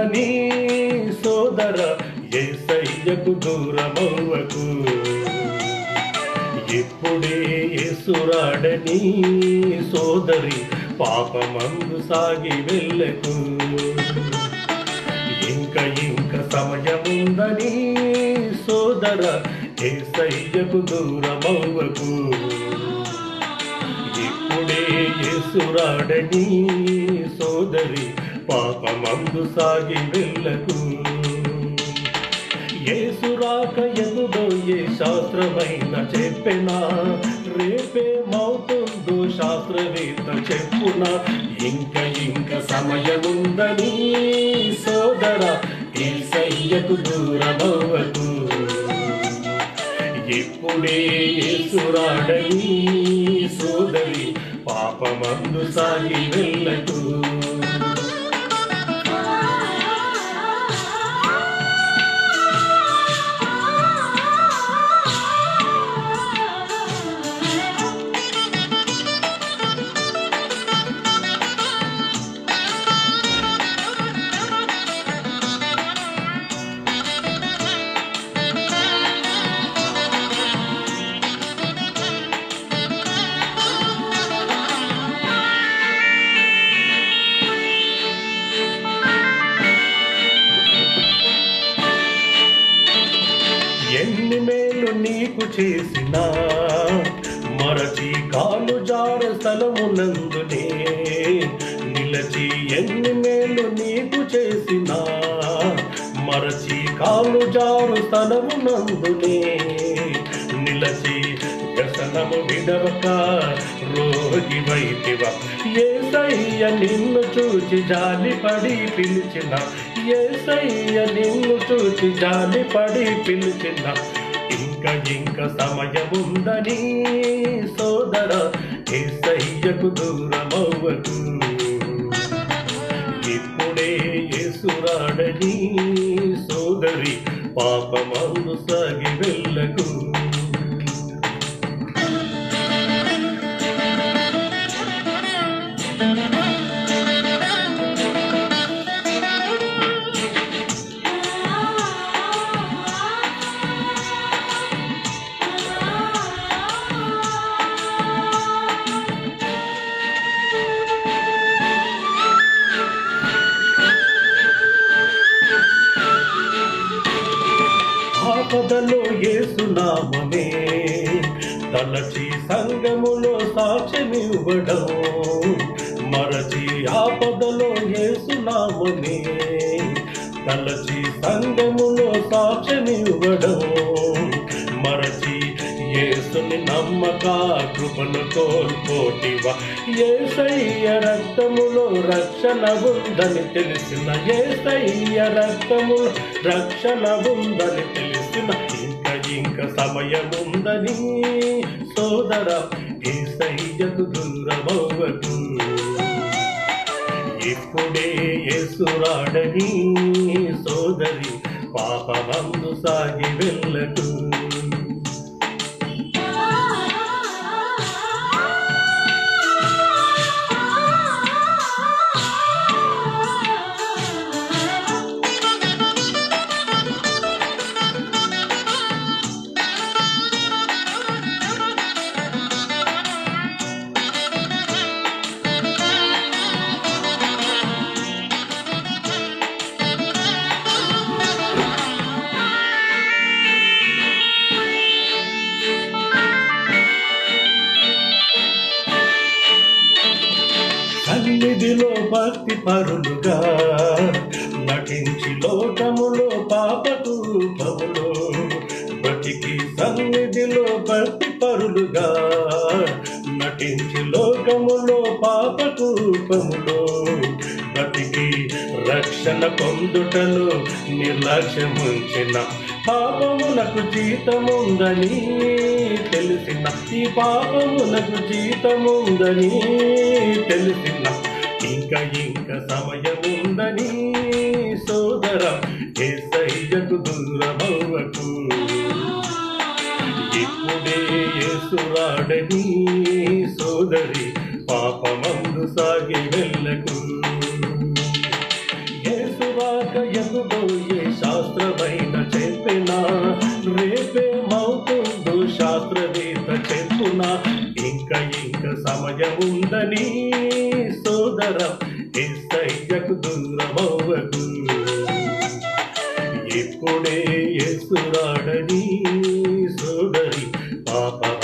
సమయముందని సోదర ఏసయ్యకు దూరమవ్వకు ఇప్పుడే యేసురాడని సోదరి పాపమందు సాగి వెళ్ళకు ఇంక ఇంక సమయముందని సోదర ఏసయ్యకు దూరమవ్వకు ఇప్పుడే యేసురాడని సోదరి పాపమందు సాగి వెళ్ళకు ఏసురాక ఎదుడో ఏ శాస్త్రమైన చెప్పినా రేపే మౌతుందో శాస్త్రవేత్త చెప్పునా ఇంక ఇంక సమయముందని సోదర ఈ సయ్యకు దూరమవ్వకు ఇప్పుడే యేసురాడని సోదరి పాపమందు సాగి వెళ్ళకు ఎన్ని మేలు నీకు చేసినా మరచి కాలు జార స్థలమునందునే నిలచి ఎన్ని మేలు నీకు చేసినా మరచి కాలు జారు స్థలమునందునే నిలచి వ్యసనము విడవక రోగి వైతివ ఏసయ్య నిన్ను చూచి జాలిపడి పిలిచిన ఏసయ్య నిన్ను చూచి జాలిపడి పిలిచిన ఇంక ఇంక సమయముందని సోదర ఏసయ్యకు దూరమవ్వకు ఇప్పుడే యేసురాడని సోదరి పాపమందు సాగి వెళ్ళకు ఆపదలో ఏసునామమే తలచి సంగములో సాక్ష్యమివ్వడం మరచి ఆపదలో ఏసునామమే తలచి సంగములో సాక్ష్యమివ్వడం మరచి యేసుని నమ్మక కృపను కోల్పోటివా ఏసయ్య రక్తములో రక్షణ ఉందని తెలిసిన ఏసయ్య రక్తములో రక్షణ ఉందని తెలిసిన ఇంక ఇంక సమయముందని సోదర ఏసయ్యకు దూరమవ్వకు ఇప్పుడే యేసురాడని సోదరి పాపమందు సాగి వెళ్ళకు సన్నిధిలో భక్తి పరులుగా నటించి లోకములో పాపతూపములో బతికి సన్నిధిలో భక్తి పరులుగా నటించి లోకములో పాపతూపములో బతికి రక్షణ పొందుటలో నిర్లక్ష్యముంచిన పాపమునకు జీతముందని తెలిసిన ఈ పాపమునకు జీతముందని తెలిసిన ఇంకా ఇంకా సమయముందని సోదర ఏసయ్యకు దూరమవ్వకు ఇప్పుడే యేసురాడని సోదరి పాపమందు సాగి వెళ్ళకు యేసురాక ఉన్నా ఇంకా ఇంకా సమయం ఉందని సోదర ఎస్ఐకు దూరమవ్వకు ఇప్పుడే ఎసురాడని సోదరి పాప